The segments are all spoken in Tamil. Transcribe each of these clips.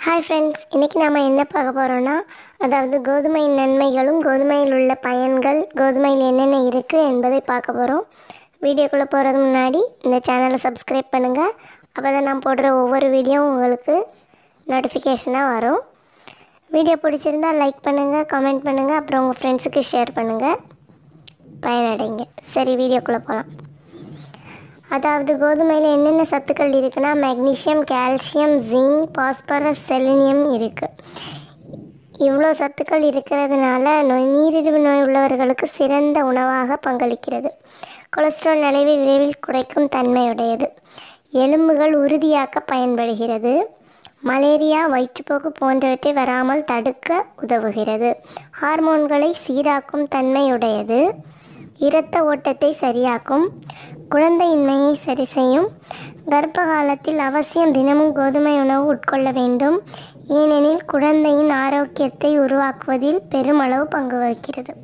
ஹாய் ஃப்ரெண்ட்ஸ் இன்றைக்கி நாம் என்ன பார்க்க போகிறோன்னா அதாவது கோதுமை நன்மைகளும் கோதுமையில் உள்ள பயன்கள் கோதுமையில் என்னென்ன இருக்குது என்பதை பார்க்க போகிறோம் வீடியோக்குள்ளே போகிறது முன்னாடி இந்த சேனலை சப்ஸ்கிரைப் பண்ணுங்கள் அப்போ தான் நான் போடுற ஒவ்வொரு வீடியோவும் உங்களுக்கு நோட்டிஃபிகேஷனாக வரும் வீடியோ பிடிச்சிருந்தா லைக் பண்ணுங்கள் கமெண்ட் பண்ணுங்கள் அப்புறம் உங்கள் ஃப்ரெண்ட்ஸுக்கு ஷேர் பண்ணுங்கள் பயனடைங்க சரி வீடியோக்குள்ளே போகலாம் அதாவது கோதுமையில் என்னென்ன சத்துக்கள் இருக்குன்னா magnesium calcium zinc phosphorus selenium இருக்குது இவ்வளோ சத்துக்கள் இருக்கிறதுனால நோய் நீரிழிவு நோய் உள்ளவர்களுக்கு சிறந்த உணவாக பங்களிக்கிறது கொலஸ்ட்ரால் அளவை விரைவில் குறைக்கும் தன்மையுடையது எலும்புகள் உறுதியாக்க பயன்படுகிறது மலேரியா வயிற்றுப்போக்கு போன்றவற்றை வராமல் தடுக்க உதவுகிறது ஹார்மோன்களை சீராக்கும் தன்மையுடையது இரத்த ஓட்டத்தை சரியாக்கும் குழந்தையின்மையை சரி செய்யும் கர்ப்ப காலத்தில் அவசியம் தினமும் கோதுமை உணவு உட்கொள்ள வேண்டும் ஏனெனில் குழந்தையின் ஆரோக்கியத்தை உருவாக்குவதில் பெருமளவு பங்கு வகிக்கிறது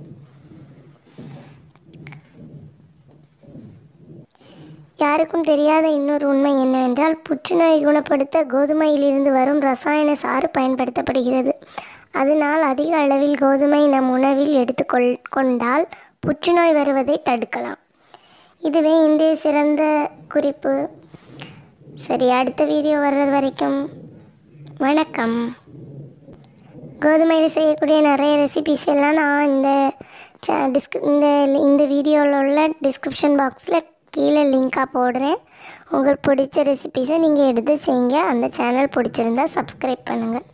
யாருக்கும் தெரியாத இன்னொரு உண்மை என்னவென்றால் புற்றுநோயை குணப்படுத்த கோதுமையிலிருந்து வரும் ரசாயன சாறு பயன்படுத்தப்படுகிறது அதனால் அதிக அளவில் கோதுமை நம் உணவில் எடுத்துக்கொள் கொண்டால் புற்றுநோய் வருவதை தடுக்கலாம் இதுவே இன்றைய சிறந்த குறிப்பு சரி அடுத்த வீடியோ வர்றது வரைக்கும் வணக்கம் கோதுமையில் செய்யக்கூடிய நிறைய ரெசிபிஸ் எல்லாம் நான் இந்த ச டிஸ்க் இந்த இந்த வீடியோவில் உள்ள டிஸ்கிரிப்ஷன் பாக்ஸில் கீழே லிங்காக போடுறேன் உங்களுக்கு பிடிச்ச ரெசிபிஸை நீங்கள் எடுத்து செய்யுங்க அந்த சேனல் பிடிச்சிருந்தா சப்ஸ்கிரைப் பண்ணுங்கள்